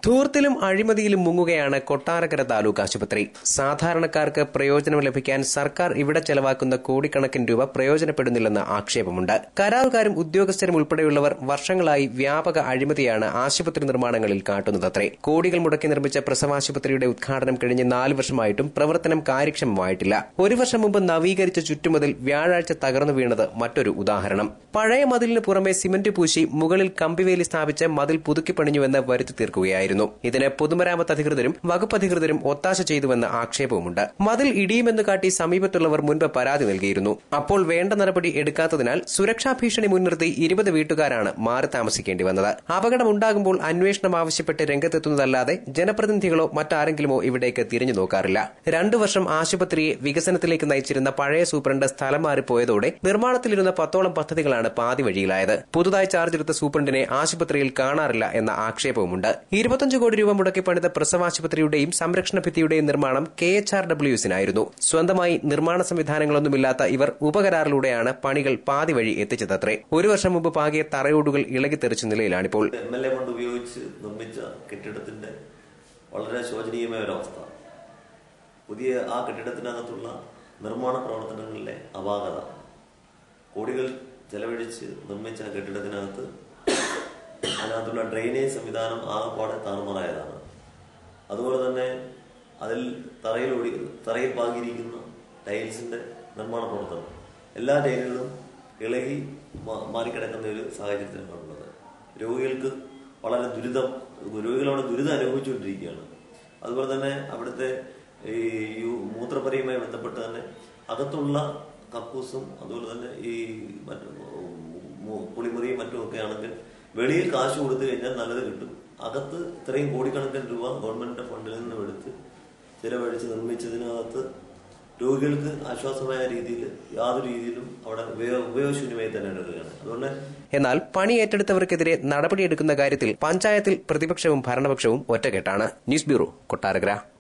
ധൂർത്തിലും അഴിമതിയിലും മുങ്ങുകയാണ് കൊട്ടാരക്കര താലൂക്ക് ആശുപത്രി സാധാരണക്കാർക്ക് പ്രയോജനം ലഭിക്കാൻ സർക്കാർ ഇവിടെ ചെലവാക്കുന്ന കോടിക്കണക്കിന് രൂപ പ്രയോജനപ്പെടുന്നില്ലെന്ന് ആക്ഷേപമുണ്ട് കരാറുകാരും ഉദ്യോഗസ്ഥരും ഉൾപ്പെടെയുള്ളവർ വർഷങ്ങളായി വ്യാപക അഴിമതിയാണ് ആശുപത്രി നിർമ്മാണങ്ങളിൽ കാട്ടുന്നതത്രേ കോടികൾ മുടക്കി നിർമ്മിച്ച പ്രസവാശുപത്രിയുടെ ഉദ്ഘാടനം കഴിഞ്ഞ് നാല് വർഷമായിട്ടും പ്രവർത്തനം കാര്യക്ഷമമായിട്ടില്ല ഒരു വർഷം മുമ്പ് നവീകരിച്ച ചുറ്റുമതിൽ വ്യാഴാഴ്ച തകർന്നു വീണത് മറ്റൊരു ഉദാഹരണം പഴയ മതിലിന് പുറമെ സിമന്റ് പൂശി മുകളിൽ കമ്പിവേലി സ്ഥാപിച്ച് മതിൽ പുതുക്കിപ്പണിഞ്ഞുവെന്ന് വരുത്തി തീർക്കുകയായിരുന്നു ഇതിന് പൊതുമരാമത്ത് അധികൃതരും വകുപ്പ് അധികൃതരും ഒത്താശ ചെയ്തുവെന്ന് ആക്ഷേപവുമുണ്ട് മതിൽ ഇടിയുമെന്ന് കാട്ടി സമീപത്തുള്ളവർ മുൻപ് പരാതി നൽകിയിരുന്നു അപ്പോൾ വേണ്ട നടപടി എടുക്കാത്തതിനാൽ സുരക്ഷാ ഭീഷണി മുൻനിർത്തി ഇരുപത് വീട്ടുകാരാണ് മാറി താമസിക്കേണ്ടി വന്നത് അപകടമുണ്ടാകുമ്പോൾ അന്വേഷണം ആവശ്യപ്പെട്ട് രംഗത്തെത്തുന്നതല്ലാതെ ജനപ്രതിനിധികളോ മറ്റാരെങ്കിലുമോ ഇവിടേക്ക് തിരിഞ്ഞു നോക്കാറില്ല രണ്ടു വർഷം ആശുപത്രിയെ വികസനത്തിലേക്ക് നയിച്ചിരുന്ന പഴയ സൂപ്രണ്ട് സ്ഥലം മാറിപ്പോയതോടെ നിർമ്മാണത്തിലിരുന്ന പത്തോളം പദ്ധതികളാണ് പാതി വഴിയിലായത് പുതുതായി ചാർജ് എടുത്ത സൂപ്രണ്ടിനെ ആശുപത്രിയിൽ കാണാറില്ല എന്ന ആക്ഷേപവുമുണ്ട് ഇരുപത്തഞ്ച് കോടി രൂപ മുടക്കി പണിത പ്രസവാശുപത്രിയുടെയും സംരക്ഷണ ഭിത്തിയുടെയും നിർമ്മാണം കെ എച്ച് ആർ ഡബ്ല്യുസിനായിരുന്നു സ്വന്തമായി നിർമ്മാണ സംവിധാനങ്ങളൊന്നുമില്ലാത്ത ഇവർ ഉപകരാറിലൂടെയാണ് പണികൾ പാതി വഴി എത്തിച്ചതത്രേ ഒരു വർഷം മുമ്പ് പാകിയ തറയോടുകൾ ഇളകിത്തെറിച്ച നിലയിലാണിപ്പോൾ എം എൽ എ ഫണ്ട് ഉപയോഗിച്ച് നിർമ്മിച്ച കെട്ടിടത്തിന്റെ വളരെ ശോചനീയമായ ഒരവസ്ഥ പുതിയ ആ കെട്ടിടത്തിനകത്തുള്ള നിർമ്മാണ പ്രവർത്തനങ്ങളിലെ അപാകത കോടികൾ ചെലവഴിച്ച് നിർമ്മിച്ച ആ കെട്ടിടത്തിനകത്ത് അതിനകത്തുള്ള ഡ്രെയിനേജ് സംവിധാനം ആകെപ്പാടെ താറുമാറായതാണ് അതുപോലെ തന്നെ അതിൽ തറയിൽ ഒടി തറയിൽ പാകിയിരിക്കുന്ന ടൈൽസിന്റെ നിർമ്മാണ പ്രവർത്തനം എല്ലാ ടൈലുകളും ഇളകി മാ- മാറിക്കിടക്കുന്ന ഒരു സാഹചര്യത്തിലാണ് ഉള്ളത് രോഗികൾക്ക് വളരെ ദുരിതം രോഗികളവിടെ ദുരിതം അനുഭവിച്ചുകൊണ്ടിരിക്കുകയാണ് അതുപോലെ തന്നെ അവിടുത്തെ ഈ യു- മൂത്രപ്പരയുമായി ബന്ധപ്പെട്ട് തന്നെ അകത്തുള്ള കക്കൂസും അതുപോലെ തന്നെ ഈ മറ്റു മു- കുളിമുറിയും മറ്റുമൊക്കെ ആണെങ്കിൽ വെളിയിൽ കാശ് കൊടുത്തു കഴിഞ്ഞാൽ നല്ലത് കിട്ടും അകത്ത് ഇത്രയും കോടിക്കണക്കിന് രൂപ ഗവൺമെന്റിന്റെ ഫണ്ടിൽ നിന്നും എടുത്ത് ചിലവഴിച്ച് നിർമ്മിച്ചതിനകത്ത് രോഗികൾക്ക് ആശ്വാസമായ രീതിയിൽ യാതൊരു രീതിയിലും അവിടെ ഉപയോഗ ഉപയോഗശൂന്യമായി തന്നെ എടുക്കുകയാണ് അതുകൊണ്ട് എന്നാൽ പണി ഏറ്റെടുത്തവർക്കെതിരെ നടപടിയെടുക്കുന്ന കാര്യത്തിൽ പഞ്ചായത്തിൽ പ്രതിപക്ഷവും ഭരണപക്ഷവും ഒറ്റക്കെട്ടാണ് ന്യൂസ് ബ്യൂറോ കൊട്ടാരക്കര